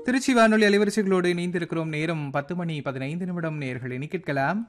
திருச்சி வானொலி அலைவரிசைகளோடு இணைந்திருக்கிறோம் நேரம் பத்து மணி பதினைந்து நிமிடம் நேர்கள் இனி கேட்கலாம்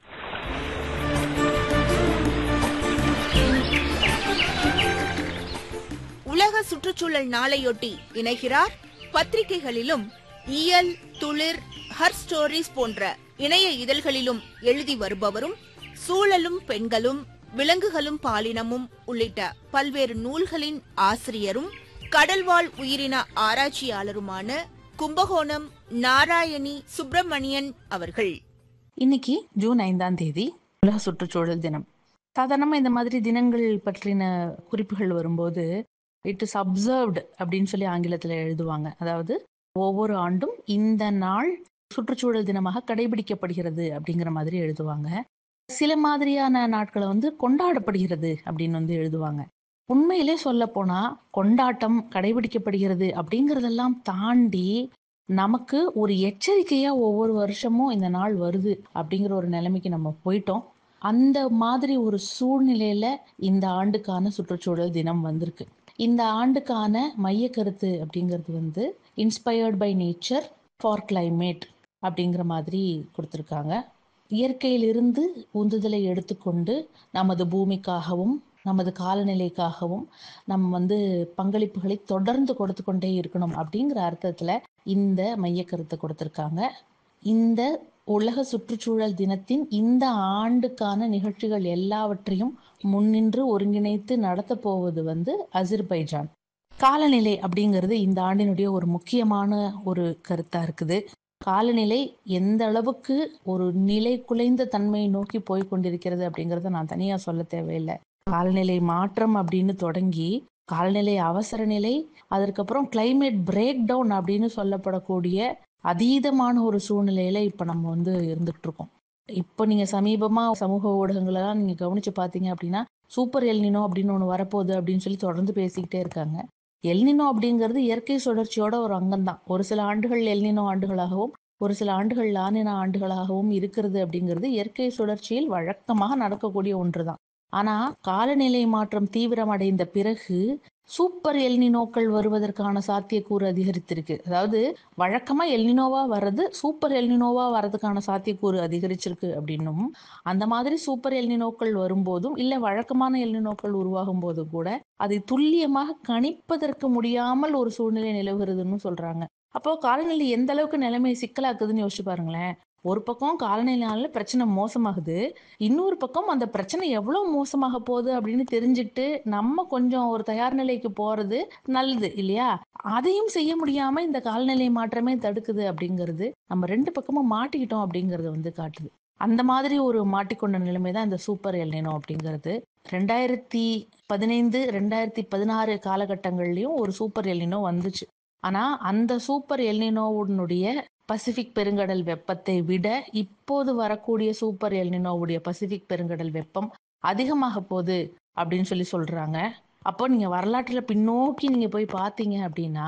உலக சுற்றுச்சூழல் நாளையொட்டி இணைகிறார் பத்திரிகைகளிலும் இயல் துளிர் ஹர் ஸ்டோரிஸ் போன்ற இணைய இதழ்களிலும் எழுதி வருபவரும் சூழலும் பெண்களும் விலங்குகளும் பாலினமும் உள்ளிட்ட பல்வேறு நூல்களின் ஆசிரியரும் கடல்வாழ் உயிரின ஆராய்ச்சியாளருமான கும்பகோணம் நாராயணி சுப்பிரமணியன் அவர்கள் இன்னைக்கு ஜூன் ஐந்தாம் தேதி உலக சுற்றுச்சூழல் தினம் சாதாரணமா இந்த மாதிரி தினங்கள் பற்றின குறிப்புகள் வரும்போது இட் இஸ் அப்சர்வ்டு அப்படின்னு சொல்லி ஆங்கிலத்துல எழுதுவாங்க அதாவது ஒவ்வொரு ஆண்டும் இந்த நாள் சுற்றுச்சூழல் தினமாக கடைபிடிக்கப்படுகிறது அப்படிங்கிற மாதிரி எழுதுவாங்க சில மாதிரியான நாட்களை வந்து கொண்டாடப்படுகிறது அப்படின்னு வந்து எழுதுவாங்க உண்மையிலே சொல்ல போனா கொண்டாட்டம் கடைபிடிக்கப்படுகிறது அப்படிங்கறதெல்லாம் தாண்டி நமக்கு ஒரு எச்சரிக்கையா ஒவ்வொரு வருஷமும் இந்த நாள் வருது அப்படிங்கிற ஒரு நிலைமைக்கு நம்ம போயிட்டோம் அந்த மாதிரி ஒரு சூழ்நிலையில இந்த ஆண்டுக்கான சுற்றுச்சூழல் தினம் வந்திருக்கு இந்த ஆண்டுக்கான மைய கருத்து அப்படிங்கிறது வந்து inspired by nature for climate அப்படிங்கிற மாதிரி கொடுத்துருக்காங்க இயற்கையிலிருந்து உந்துதலை எடுத்துக்கொண்டு நமது பூமிக்காகவும் நமது காலநிலைக்காகவும் நம்ம வந்து பங்களிப்புகளை தொடர்ந்து கொடுத்து கொண்டே இருக்கணும் அப்படிங்கிற அர்த்தத்துல இந்த மைய கருத்தை கொடுத்திருக்காங்க இந்த உலக சுற்றுச்சூழல் தினத்தின் இந்த ஆண்டுக்கான நிகழ்ச்சிகள் எல்லாவற்றையும் முன்னின்று ஒருங்கிணைத்து நடத்த போவது வந்து அசிர்பைஜான் காலநிலை அப்படிங்கிறது இந்த ஆண்டினுடைய ஒரு முக்கியமான ஒரு கருத்தா இருக்குது காலநிலை எந்த அளவுக்கு ஒரு நிலை குலைந்த தன்மையை நோக்கி போய் கொண்டிருக்கிறது அப்படிங்கறத நான் தனியா சொல்ல தேவையில்லை காலநிலை மாற்றம் அப்படின்னு தொடங்கி காலநிலை அவசர நிலை அதற்கப்புறம் கிளைமேட் பிரேக் டவுன் அப்படின்னு சொல்லப்படக்கூடிய அதீதமான ஒரு சூழ்நிலையில இப்ப நம்ம வந்து இருந்துட்டு இருக்கோம் இப்போ நீங்க சமீபமா சமூக ஊடகங்களெல்லாம் நீங்க கவனிச்சு பாத்தீங்க அப்படின்னா சூப்பர் எல்னினோ அப்படின்னு ஒண்ணு வரப்போகுது அப்படின்னு சொல்லி தொடர்ந்து பேசிக்கிட்டே இருக்காங்க எல்னினோ அப்படிங்கிறது இயற்கை சுழற்சியோட ஒரு அங்கம்தான் ஒரு சில ஆண்டுகள் எல்னினோ ஆண்டுகளாகவும் ஒரு சில ஆண்டுகள் லானினா ஆண்டுகளாகவும் இருக்கிறது அப்படிங்கிறது இயற்கை சுழற்சியில் வழக்கமாக நடக்கக்கூடிய ஒன்றுதான் ஆனா காலநிலை மாற்றம் தீவிரமடைந்த பிறகு சூப்பர் எல்னினோக்கள் வருவதற்கான சாத்தியக்கூறு அதிகரித்திருக்கு அதாவது வழக்கமா எல்னினோவா வர்றது சூப்பர் எல்னினோவா வர்றதுக்கான சாத்தியக்கூறு அதிகரிச்சிருக்கு அப்படின்னும் அந்த மாதிரி சூப்பர் எல்னினோக்கள் வரும்போதும் இல்ல வழக்கமான எல்னினோக்கள் உருவாகும் போது கூட அதை துல்லியமாக கணிப்பதற்கு முடியாமல் ஒரு சூழ்நிலை நிலவுகிறதுன்னு சொல்றாங்க அப்போ காலநிலை எந்த அளவுக்கு நிலைமை சிக்கலாக்குதுன்னு யோசிச்சு பாருங்களேன் ஒரு பக்கம் காலநிலையால பிரச்சனை மோசமாகுது இன்னொரு பக்கம் அந்த பிரச்சனை எவ்வளவு மோசமாக போகுது அப்படின்னு தெரிஞ்சுக்கிட்டு நம்ம கொஞ்சம் ஒரு தயார் நிலைக்கு போறது நல்லது இல்லையா அதையும் செய்ய முடியாம இந்த காலநிலை மாற்றமே தடுக்குது அப்படிங்கிறது நம்ம ரெண்டு பக்கமும் மாட்டிக்கிட்டோம் அப்படிங்கறது வந்து காட்டுது அந்த மாதிரி ஒரு மாட்டிக்கொண்ட நிலைமை தான் இந்த சூப்பர் எல்னினோ அப்படிங்கிறது ரெண்டாயிரத்தி பதினைந்து ரெண்டாயிரத்தி பதினாறு காலகட்டங்கள்லயும் ஒரு சூப்பர் எல்னினோ வந்துச்சு ஆனா அந்த சூப்பர் எல்னினோவுடைய பசிபிக் பெருங்கடல் வெப்பத்தை விட இப்போது வரக்கூடிய சூப்பர் எல்னினோவுடைய பசிபிக் பெருங்கடல் வெப்பம் அதிகமாக போகுது அப்படின்னு சொல்லி சொல்றாங்க அப்போ நீங்க வரலாற்றுல பின்னோக்கி நீங்க போய் பார்த்தீங்க அப்படின்னா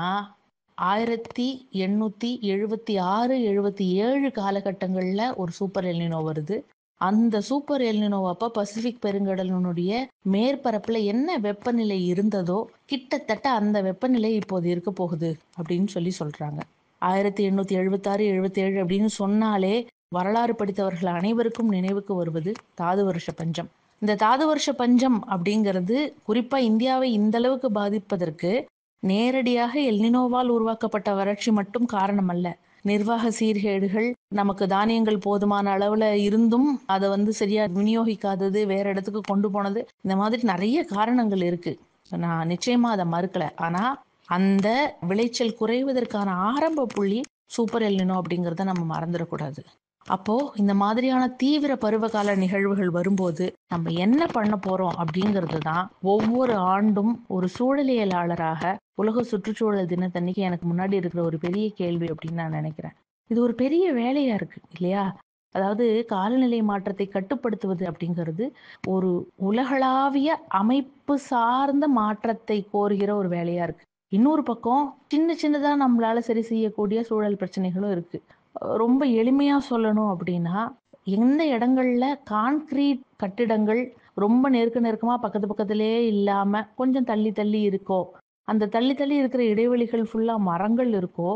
ஆயிரத்தி எண்ணூத்தி எழுபத்தி ஆறு எழுபத்தி ஏழு காலகட்டங்கள்ல ஒரு சூப்பர் எல்னினோ வருது அந்த சூப்பர் எல்னினோ அப்ப பசிபிக் பெருங்கடலினுடைய மேற்பரப்புல என்ன வெப்பநிலை இருந்ததோ கிட்டத்தட்ட அந்த வெப்பநிலை இப்போது இருக்க போகுது அப்படின்னு சொல்லி சொல்றாங்க ஆயிரத்தி எண்ணூத்தி எழுபத்தி ஆறு எழுபத்தி ஏழு அப்படின்னு சொன்னாலே வரலாறு படித்தவர்கள் அனைவருக்கும் நினைவுக்கு வருவது தாது வருஷ பஞ்சம் இந்த தாது வருஷ பஞ்சம் அப்படிங்கிறது குறிப்பா இந்தியாவை இந்த அளவுக்கு பாதிப்பதற்கு நேரடியாக எல்னினோவால் உருவாக்கப்பட்ட வறட்சி மட்டும் காரணம் அல்ல நிர்வாக சீர்கேடுகள் நமக்கு தானியங்கள் போதுமான அளவுல இருந்தும் அதை வந்து சரியா விநியோகிக்காதது வேற இடத்துக்கு கொண்டு போனது இந்த மாதிரி நிறைய காரணங்கள் இருக்கு நான் நிச்சயமா அதை மறுக்கல ஆனா அந்த விளைச்சல் குறைவதற்கான ஆரம்ப புள்ளி சூப்பர் எல்னினோ அப்படிங்கிறத நம்ம மறந்துடக்கூடாது அப்போ இந்த மாதிரியான தீவிர பருவகால நிகழ்வுகள் வரும்போது நம்ம என்ன பண்ண போறோம் அப்படிங்கிறது தான் ஒவ்வொரு ஆண்டும் ஒரு சூழலியலாளராக உலக சுற்றுச்சூழல் தினத்தன்னைக்கு எனக்கு முன்னாடி இருக்கிற ஒரு பெரிய கேள்வி அப்படின்னு நான் நினைக்கிறேன் இது ஒரு பெரிய வேலையா இருக்கு இல்லையா அதாவது காலநிலை மாற்றத்தை கட்டுப்படுத்துவது அப்படிங்கிறது ஒரு உலகளாவிய அமைப்பு சார்ந்த மாற்றத்தை கோருகிற ஒரு வேலையா இருக்கு இன்னொரு பக்கம் சின்ன சின்னதா நம்மளால சரி செய்யக்கூடிய சூழல் பிரச்சனைகளும் இருக்கு ரொம்ப எளிமையா சொல்லணும் அப்படின்னா எந்த இடங்கள்ல கான்கிரீட் கட்டிடங்கள் ரொம்ப நெருக்க நெருக்கமா பக்கத்து பக்கத்திலே இல்லாம கொஞ்சம் தள்ளி தள்ளி இருக்கோ அந்த தள்ளி தள்ளி இருக்கிற இடைவெளிகள் ஃபுல்லா மரங்கள் இருக்கோ